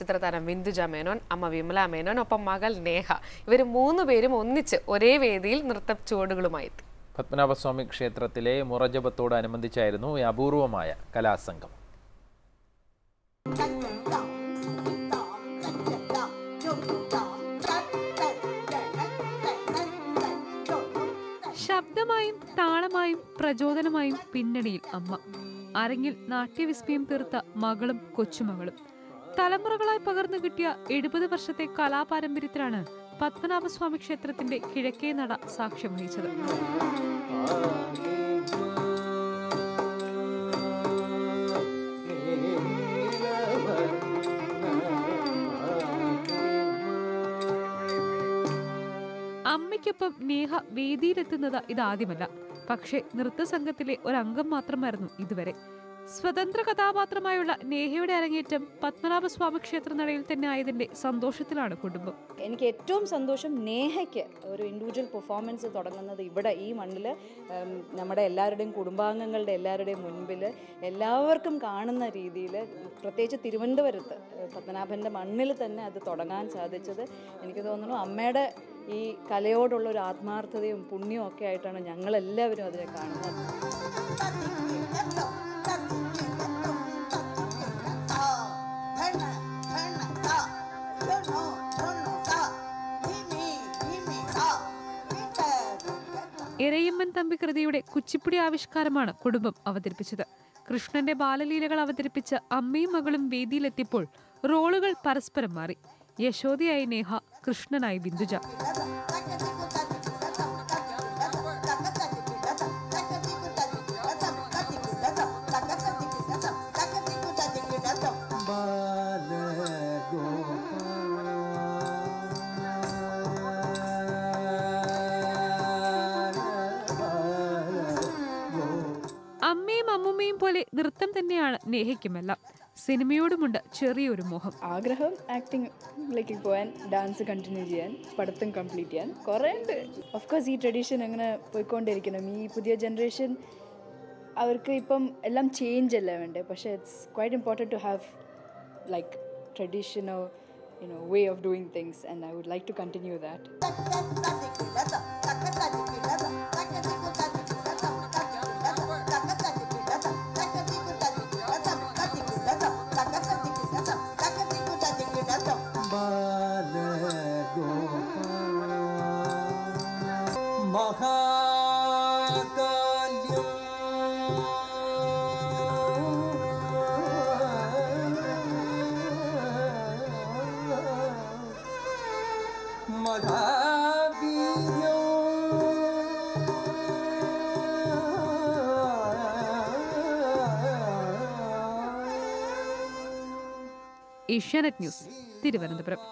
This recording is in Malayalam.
ചിത്രതാരം ബിന്ദുജ മേനോൻ അമ്മ വിമല മേനോൻ ഒപ്പം മകൾ നേഹ ഇവർ മൂന്ന് പേരും ഒന്നിച്ച് ഒരേ വേദിയിൽ നൃത്ത ചുവടുകളുമായി എത്തി പത്മനാഭസ്വാമി ക്ഷേത്രത്തിലെ മുറജപത്തോടനുബന്ധിച്ചായിരുന്നു ഈ അപൂർവമായ കലാസംഗം ശബ്ദമായും താളമായും പ്രചോദനമായും പിന്നണിയിൽ അമ്മ അരങ്ങിൽ നാട്യവിസ്മയം തീർത്ത മകളും കൊച്ചുമകളും തലമുറകളായി പകർന്നു കിട്ടിയ എഴുപത് വർഷത്തെ കലാപാരമ്പര്യത്തിലാണ് പത്മനാഭസ്വാമി ക്ഷേത്രത്തിന്റെ കിഴക്കേ നട സാക്ഷ്യം വഹിച്ചത് അമ്മയ്ക്കൊപ്പം നേഹ വേദിയിലെത്തുന്നത് ഇതാദ്യമല്ല പക്ഷേ നൃത്തസംഘത്തിലെ ഒരംഗം മാത്രമായിരുന്നു ഇതുവരെ സ്വതന്ത്ര കഥാപാത്രമായുള്ള നേഹയുടെ അരങ്ങേറ്റം പത്മനാഭസ്വാമി ക്ഷേത്ര നടയിൽ തന്നെ ആയതിന്റെ സന്തോഷത്തിലാണ് കുടുംബം എനിക്ക് ഏറ്റവും സന്തോഷം നേഹയ്ക്ക് ഒരു ഇൻഡിവിജ്വൽ പെർഫോമൻസ് തുടങ്ങുന്നത് ഇവിടെ ഈ മണ്ണിൽ നമ്മുടെ എല്ലാവരുടെയും കുടുംബാംഗങ്ങളുടെ എല്ലാവരുടെയും മുൻപിൽ എല്ലാവർക്കും കാണുന്ന രീതിയിൽ പ്രത്യേകിച്ച് തിരുവനന്തപുരത്ത് ഏഹ്, പത്മനാഭൻ്റെ മണ്ണിൽ തന്നെ അത് തുടങ്ങാൻ സാധിച്ചത് എനിക്ക് തോന്നുന്നു അമ്മയുടെ ഈ കലയോടുള്ള ഒരു ആത്മാർത്ഥതയും പുണ്യവും ഒക്കെ ആയിട്ടാണ് ഞങ്ങളെല്ലാവരും അതിനെ കാണുന്നത് ഇരയമ്മൻ തമ്പി കൃതിയുടെ കുച്ചിപ്പുടി ആവിഷ്കാരമാണ് കുടുംബം അവതരിപ്പിച്ചത് കൃഷ്ണന്റെ ബാലലീലകൾ അവതരിപ്പിച്ച അമ്മയും മകളും വേദിയിലെത്തിയപ്പോൾ റോളുകൾ പരസ്പരം മാറി യശോദയായി നേഹ കൃഷ്ണനായി ബിന്ദുജ അമ്മയും അമ്മുമ്മയും പോലെ നൃത്തം തന്നെയാണ് നേഹയ്ക്കുമെല്ലാം സിനിമയോടുമുണ്ട് ചെറിയൊരു മോഹം ആഗ്രഹം ആക്ടിങ്ങിലേക്ക് പോകാൻ ഡാൻസ് കണ്ടിന്യൂ ചെയ്യാൻ പഠിത്തം കംപ്ലീറ്റ് ചെയ്യാൻ കുറേ ഉണ്ട് ഓഫ് കോഴ്സ് ഈ ട്രഡീഷൻ അങ്ങനെ പോയിക്കൊണ്ടിരിക്കണം ഈ പുതിയ ജനറേഷൻ അവർക്ക് ഇപ്പം എല്ലാം ചേഞ്ച് അല്ലേ വേണ്ടേ പക്ഷേ it's quite important to have like ട്രഡീഷനോ you know way of doing things and I would like to continue that മഹാകാല്യം മഹാവീര്യം ഏഷ്യാനെറ്റ് ന്യൂസ് തിരുവനന്തപുരം